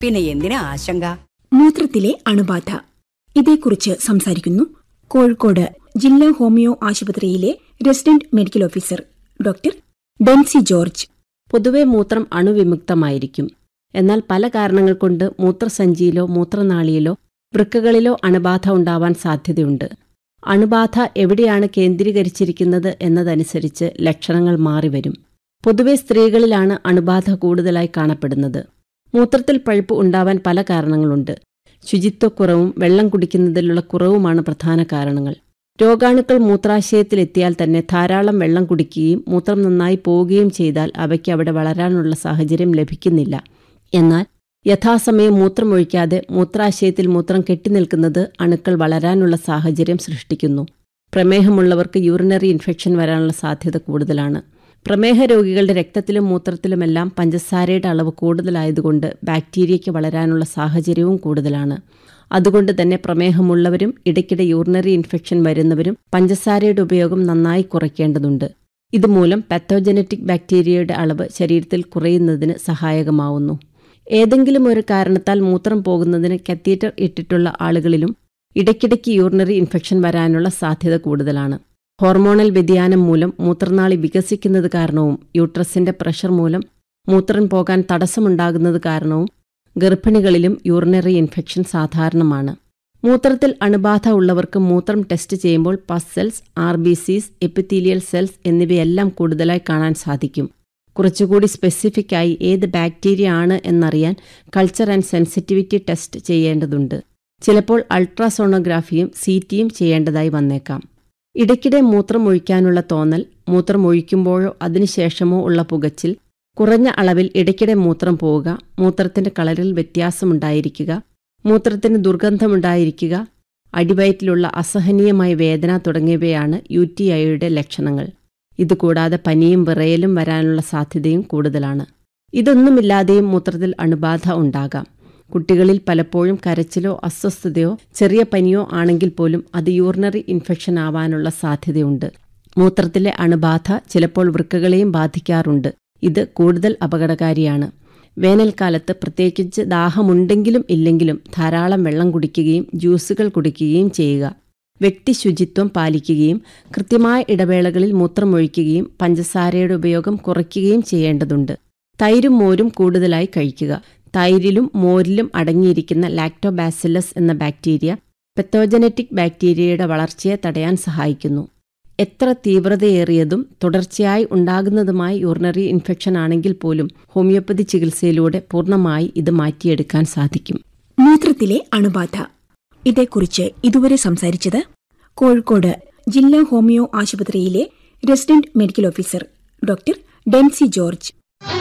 പിന്നെ എന്തിനാ ആശങ്ക മൂത്രത്തിലെ അണുബാധ ഇതേക്കുറിച്ച് സംസാരിക്കുന്നു കോഴിക്കോട് ജില്ലാ ഹോമിയോ ആശുപത്രിയിലെ resident medical officer doctor Dency George പൊതുവെ മൂത്രം അണുവിമുക്തമായിരിക്കും എന്നാൽ പല കാരണങ്ങൾ കൊണ്ട് മൂത്രസഞ്ചിയിലോ മൂത്രനാളിയിലോ വൃക്കകളിലോ അണുബാധ ഉണ്ടാവാൻ സാധ്യതയുണ്ട് അണുബാധ എവിടെയാണ് കേന്ദ്രീകരിച്ചിരിക്കുന്നത് എന്നതനുസരിച്ച് ലക്ഷണങ്ങൾ മാറിവരും പൊതുവെ സ്ത്രീകളിലാണ് അണുബാധ കൂടുതലായി കാണപ്പെടുന്നത് മൂത്രത്തിൽ പഴുപ്പ് ഉണ്ടാവാൻ പല കാരണങ്ങളുണ്ട് ശുചിത്വക്കുറവും വെള്ളം കുടിക്കുന്നതിലുള്ള കുറവുമാണ് പ്രധാന കാരണങ്ങൾ രോഗാണുക്കൾ മൂത്രാശയത്തിലെത്തിയാൽ തന്നെ ധാരാളം വെള്ളം കുടിക്കുകയും മൂത്രം നന്നായി പോവുകയും ചെയ്താൽ അവയ്ക്ക് അവിടെ വളരാനുള്ള സാഹചര്യം ലഭിക്കുന്നില്ല എന്നാൽ യഥാസമയം മൂത്രമൊഴിക്കാതെ മൂത്രാശയത്തിൽ മൂത്രം കെട്ടിനിൽക്കുന്നത് അണുക്കൾ വളരാനുള്ള സാഹചര്യം സൃഷ്ടിക്കുന്നു പ്രമേഹമുള്ളവർക്ക് യൂറിനറി ഇൻഫെക്ഷൻ വരാനുള്ള സാധ്യത കൂടുതലാണ് പ്രമേഹ രോഗികളുടെ രക്തത്തിലും മൂത്രത്തിലുമെല്ലാം പഞ്ചസാരയുടെ അളവ് കൂടുതലായതുകൊണ്ട് ബാക്ടീരിയയ്ക്ക് വളരാനുള്ള സാഹചര്യവും കൂടുതലാണ് അതുകൊണ്ട് തന്നെ പ്രമേഹമുള്ളവരും ഇടയ്ക്കിടെ യൂറിനറി ഇൻഫെക്ഷൻ വരുന്നവരും പഞ്ചസാരയുടെ ഉപയോഗം നന്നായി കുറയ്ക്കേണ്ടതുണ്ട് ഇതുമൂലം പാത്തോജനറ്റിക് ബാക്ടീരിയയുടെ അളവ് ശരീരത്തിൽ കുറയുന്നതിന് സഹായകമാവുന്നു ഏതെങ്കിലും ഒരു കാരണത്താൽ മൂത്രം പോകുന്നതിന് കത്തീറ്റർ ഇട്ടിട്ടുള്ള ആളുകളിലും ഇടയ്ക്കിടയ്ക്ക് യൂറിനറി ഇൻഫെക്ഷൻ വരാനുള്ള സാധ്യത കൂടുതലാണ് ഹോർമോണൽ വ്യതിയാനം മൂലം മൂത്രനാളി വികസിക്കുന്നത് കാരണവും യൂട്രസിന്റെ പ്രഷർ മൂലം മൂത്രം പോകാൻ തടസ്സമുണ്ടാകുന്നത് കാരണവും ഗർഭിണികളിലും യൂറിനറി ഇൻഫെക്ഷൻ സാധാരണമാണ് മൂത്രത്തിൽ അണുബാധ ഉള്ളവർക്ക് മൂത്രം ടെസ്റ്റ് ചെയ്യുമ്പോൾ pus cells R B Cs epithelial cells എന്നിവയെല്ലാം കൂടുതലായി കാണാൻ സാധിക്കും കുറച്ചുകൂടി സ്പെസിഫിക് ആയി ഏത് ബാക്ടീരിയ ആണ് എന്നറിയാൻ കൾച്ചർ ആൻഡ് സെൻസിറ്റിവിറ്റി ടെസ്റ്റ് ചെയ്യേണ്ടതുണ്ട് ചിലപ്പോൾ അൾട്രാസോണോഗ്രാഫിയും സി ടിയും ചെയ്യേണ്ടതായി വന്നേക്കാം ഇടയ്ക്കിടെ മൂത്രം ഒഴിക്കാനുള്ള തോന്നൽ മൂത്രം ഒഴിക്കുമ്പോഴോ അതിനുശേഷമോ ഉള്ള പുകച്ചിൽ കുറഞ്ഞ അളവിൽ ഇടയ്ക്കിടെ മൂത്രം പോവുക മൂത്രത്തിന്റെ കളറിൽ വ്യത്യാസമുണ്ടായിരിക്കുക മൂത്രത്തിന് ദുർഗന്ധമുണ്ടായിരിക്കുക അടിവയറ്റിലുള്ള അസഹനീയമായ വേദന തുടങ്ങിയവയാണ് യു ടി ഐയുടെ ലക്ഷണങ്ങൾ ഇതുകൂടാതെ പനിയും വിറയലും വരാനുള്ള സാധ്യതയും കൂടുതലാണ് ഇതൊന്നുമില്ലാതെയും മൂത്രത്തിൽ അണുബാധ ഉണ്ടാകാം കുട്ടികളിൽ പലപ്പോഴും കരച്ചിലോ അസ്വസ്ഥതയോ ചെറിയ പനിയോ ആണെങ്കിൽ പോലും അത് യൂറിനറി ഇൻഫെക്ഷൻ ആവാനുള്ള സാധ്യതയുണ്ട് മൂത്രത്തിലെ അണുബാധ ചിലപ്പോൾ വൃക്കകളെയും ബാധിക്കാറുണ്ട് ഇത് കൂടുതൽ അപകടകാരിയാണ് വേനൽക്കാലത്ത് പ്രത്യേകിച്ച് ദാഹമുണ്ടെങ്കിലും ഇല്ലെങ്കിലും ധാരാളം വെള്ളം കുടിക്കുകയും ജ്യൂസുകൾ കുടിക്കുകയും ചെയ്യുക വ്യക്തി ശുചിത്വം പാലിക്കുകയും കൃത്യമായ ഇടവേളകളിൽ മൂത്രമൊഴിക്കുകയും പഞ്ചസാരയുടെ ഉപയോഗം കുറയ്ക്കുകയും ചെയ്യേണ്ടതുണ്ട് തൈരും മോരും കൂടുതലായി കഴിക്കുക തൈരിലും മോരിലും അടങ്ങിയിരിക്കുന്ന ലാക്ടോബാസിലസ് എന്ന ബാക്ടീരിയ പെത്തോജനറ്റിക് ബാക്ടീരിയയുടെ വളർച്ചയെ തടയാൻ സഹായിക്കുന്നു എത്ര തീവ്രതയേറിയതും തുടർച്ചയായി ഉണ്ടാകുന്നതുമായ യൂറിനറി ഇൻഫെക്ഷൻ ആണെങ്കിൽ പോലും ഹോമിയോപ്പതി ചികിത്സയിലൂടെ പൂർണ്ണമായി ഇത് മാറ്റിയെടുക്കാൻ സാധിക്കും മൂത്രത്തിലെ അണുബാധ ഇതേക്കുറിച്ച് ഇതുവരെ സംസാരിച്ചത് കോഴിക്കോട് ജില്ലാ ഹോമിയോ ആശുപത്രിയിലെ resident medical officer doctor Dency George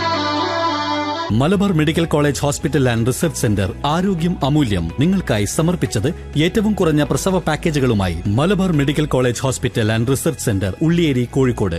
Malabar medical college hospital and research centre ആരോഗ്യം അമൂല്യം നിങ്ങൾക്കായി സമർപ്പിച്ചത് ഏറ്റവും കുറഞ്ഞ പ്രസവ പാക്കേജുകളുമായി Malabar medical college hospital and research centre Ulliyeri Kozhikode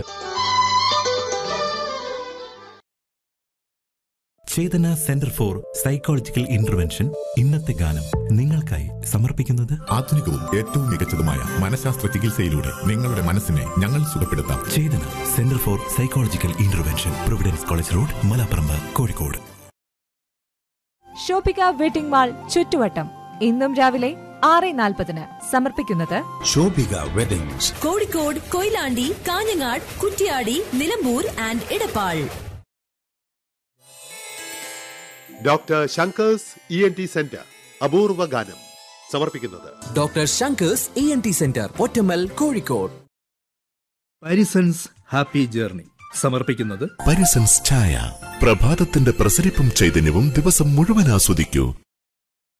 Chetana centre for psychological intervention ഇന്നത്തെ ഗാനം നിങ്ങൾക്കായി സമർപ്പിക്കുന്നത് ആധുനികവും ഏറ്റവും മികച്ചതുമായ മനഃശാസ്ത്ര ചികിത്സയിലൂടെ നിങ്ങളുടെ മനസ്സിനെ ഞങ്ങൾ സുഖപ്പെടുത്താം Chethana centre for psychological intervention Providence college road Malaparamba Kozhikode Shobika wedding mall ചുറ്റുവട്ടം ഇന്നും രാവിലെ ആറ് നാൽപ്പതിന് സമർപ്പിക്കുന്നത് Shobika weddings Kozhikode Koyilandy Kanhangad Kuttiady Nilambur and Edappal doctor Shankar's E N T centre അപൂർവ ഗാനം സമർപ്പിക്കുന്നത് doctor Shankar's E N T centre Pottammal Kozhikode Parisons happy journey സമർപ്പിക്കുന്നത് പരിസൻസ് ചായ പ്രഭാതത്തിന്റെ പ്രസരിപ്പും ചൈതന്യവും ദിവസം മുഴുവൻ ആസ്വദിക്കൂ